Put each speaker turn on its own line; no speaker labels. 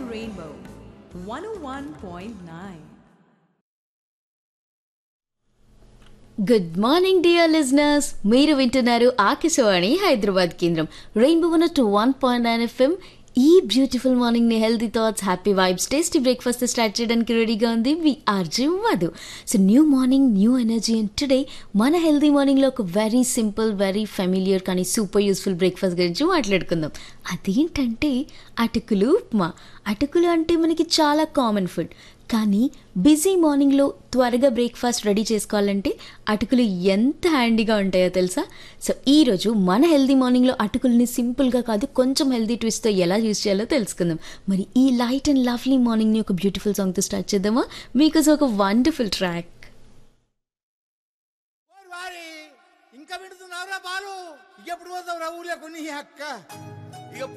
Rainbow 101.9.
Good morning dear listeners మీరు వింటున్నారు ఆకాశవాణి హైదరాబాద్ కేంద్రం rainbow one two one point nine FM ఈ బ్యూటిఫుల్ మార్నింగ్ ని healthy thoughts happy vibes tasty breakfast start చేయడానికి రెడీగా ఉంది వి RJ Madhu so new morning new energy and today మన హెల్తీ మార్నింగ్లో ఒక వెరీ సింపుల్ వెరీ ఫెమిలియర్ కానీ సూపర్ యూస్ఫుల్ బ్రేక్ఫాస్ట్ గురించి మాట్లాడుకుందాం అదేంటంటే అటుకులు ఉప్మా అటుకులు అంటే మనకి చాలా కామన్ ఫుడ్ కానీ బిజీ మార్నింగ్లో త్వరగా బ్రేక్ఫాస్ట్ రెడీ చేసుకోవాలంటే అటుకులు ఎంత హ్యాండీగా ఉంటాయో తెలుసా సో ఈరోజు మన హెల్దీ మార్నింగ్లో అటుకుల్ని సింపుల్గా కాదు కొంచెం హెల్దీ ట్విస్ట్తో ఎలా యూజ్ చేయాలో తెలుసుకుందాం మరి ఈ లైట్ అండ్ లవ్లీ మార్నింగ్ని ఒక బ్యూటిఫుల్ సాంగ్తో స్టార్ట్ చేద్దామా మీకోసం ఒక వండర్ఫుల్ ట్రాక్
ఓరి వారి ఇంకా పెడుతున్నావురా బాలు ఎప్పుడు పోతావురా ఊళ్ళో కొన్ని అక్క